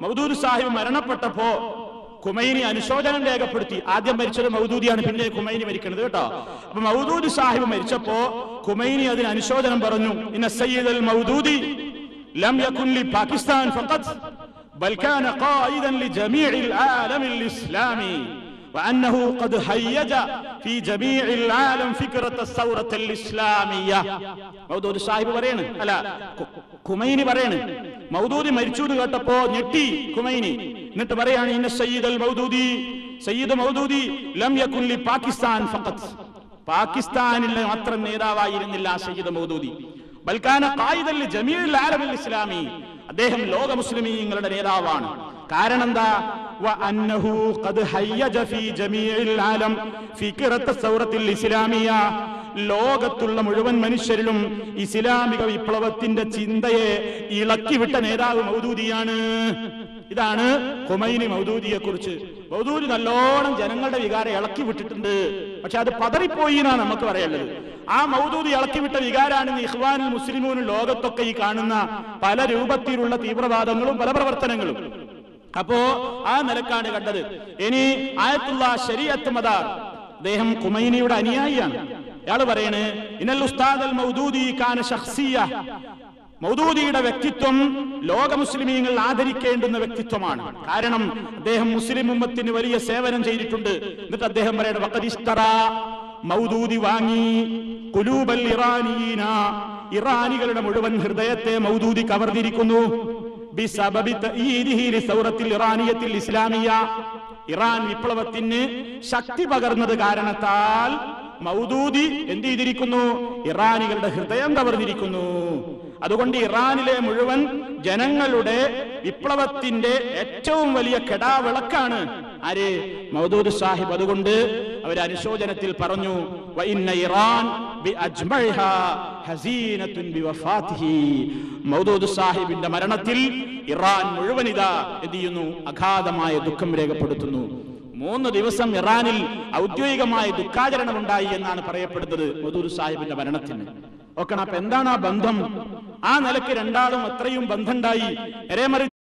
Maudood Sahib മരണപ്പെട്ടപ്പോ Khomeini അനുശോചനം രേഖപ്പെടുത്തി ആദ്യം മരിച്ചത് മൗദൂദിയാണ് പിന്നെ ഖുമൈനി മരിക്കുന്നത് കേട്ടോ അപ്പൊ മൗദൂദ് സാഹിബ് മരിച്ചപ്പോ ഖുമൈനി അതിന് അനുശോചനം പറഞ്ഞു ഇന്ന സയ്യിദ് അൽ മൗദൂദി ലം യകുൻ ലി പാകിസ്ഥാൻ ഫഖത്ത് ബൽ കാന ഖായിദൻ ലി ജമീഇൽ ആലം അൽ ഇസ്ലാമി وأنه قد هيج في جميع العالم فكرة الثورة الإسلامية മൗദൂദ് സാഹിബ് പറയാണ് അല്ല കു- ഖുമൈനി പറയാണ് മൗദൂദി മരിച്ചു എന്ന് കേട്ടപ്പോ ഞെട്ടി ഖുമൈനി എന്നിട്ട് പറയാണ് ഇന്ന സയ്യിദ് അൽ മൗദൂദി സയ്യിദ് മൗദൂദി ലം യകുൻ ലി പാകിസ്ഥാൻ ഫഖത്ത് പാകിസ്ഥാനിലെ മാത്രം നേതാവായിരുന്നില്ല സയ്യിദ് മൗദൂദി ബൽക്കാന ഖായിദൻ ലി ജമീഉൽ ആലമിൽ ഇസ്ലാമി അദ്ദേഹം ലോക മുസ്ലിമീങ്ങളുടെ നേതാവാണ് കാരണം എന്താ وأنه قد هيج في جميع العالم فكرة الثورة الإسلامية ലോകത്തുള്ള മുഴുവൻ മനുഷ്യരിലും ഇസ്ലാമിക വിപ്ലവത്തിന്റെ ചിന്തയെ ഇളക്കിവിട്ട നേതാവ് മൗദൂദിയാണ് ഇതാണ് ഹുമൈനി മൗദൂദിയെ കുറിച്ച് മൗദൂദി നല്ലോണം ജനങ്ങളുടെ വികാരം ഇളക്കി വിട്ടിട്ടുണ്ട് പക്ഷെ അത് പതറിപ്പോയി എന്നാണ് നമുക്ക് പറയുള്ളത് ആ മൗദൂദി ഇളക്കിവിട്ട വികാരാണ് ഇഖ്വാനുൽ മുസ്ലിമൂനും ലോകത്തൊക്കെ ഈ കാണുന്ന പല രൂപത്തിലുള്ള തീവ്രവാദങ്ങളും പല പ്രവർത്തനങ്ങളും അപ്പോ ആ നിലക്കാണ് കണ്ടത് ഇനി ആയത്തുള്ള ശരീഅത്ത് മദാർ അദ്ദേഹം കുമൈനിയുടെ അനുയായിയാണ് അയാൾ പറയണ് ഇനൽ ഉസ്താദ് അൽ മൗദൂദി കാന ശഖ്സിയ മൗദൂദിയുടെ വ്യക്തിത്വം ലോക മുസ്ലിമീങ്ങൾ ആദരിക്കേണ്ടുന്ന വ്യക്തിത്വമാണ് കാരണം അദ്ദേഹം മുസ്ലിം ഉമ്മത്തിന് വലിയ സേവനം ചെയ്തിട്ടുണ്ട് എന്നിട്ട് അദ്ദേഹം പറയണ വഖദിസ്തറ മൗദൂദി വാങ്ങി കുലൂബൽ ഇറാനീന ഇറാനികളുടെ മുഴുവൻ ഹൃദയത്തെ മൗദൂദി കവർന്നിരിക്കുന്നു ബിസബബി തഈരിഹി ലിസൗറത്തിൽ ഇറാനിയത്തിൽ ഇസ്ലാമിയ ഇറാൻ വിപ്ലവത്തിന് ശക്തി പകർന്നത് കാരണത്താൽ മൗദൂദി എന്ത് ചെയ്തിരിക്കുന്നു ഇറാനികളുടെ ഹൃദയം കവർന്നിരിക്കുന്നു അതുകൊണ്ട് ഇറാനിലെ മുഴുവൻ ജനങ്ങളുടെ വിപ്ലവത്തിന്റെ ഏറ്റവും വലിയ കെടാവിളക്കാണ് ആര് മൗദൂദ് സാഹിബ് അതുകൊണ്ട് അവർ അനുശോചനത്തിൽ പറഞ്ഞു "വഇന്ന ഇറാൻ ബിഅജ്മഇഹാ ഹസീനത്തുൻ ബിവഫാത്തിഹി." മൗദൂദ് സാഹിബിന്റെ മരണത്തിൽ ഇറാൻ മുഴുവൻ ഇതാ എന്ത് ചെയ്യുന്നു അഗാധമായ ദുഃഖം രേഖപ്പെടുത്തുന്നു മൂന്ന് ദിവസം ഇറാനിൽ ഔദ്യോഗികമായ ദുഃഖാചരണം ഉണ്ടായി എന്നാണ് പറയപ്പെടുന്നത് മധൂർ സാഹിബിന്റെ മരണത്തിന് ഓക്കണം അപ്പൊ എന്താണ് ആ ബന്ധം ആ നിലക്ക് രണ്ടാളും അത്രയും ബന്ധമുണ്ടായി നേരെ മറിച്ച്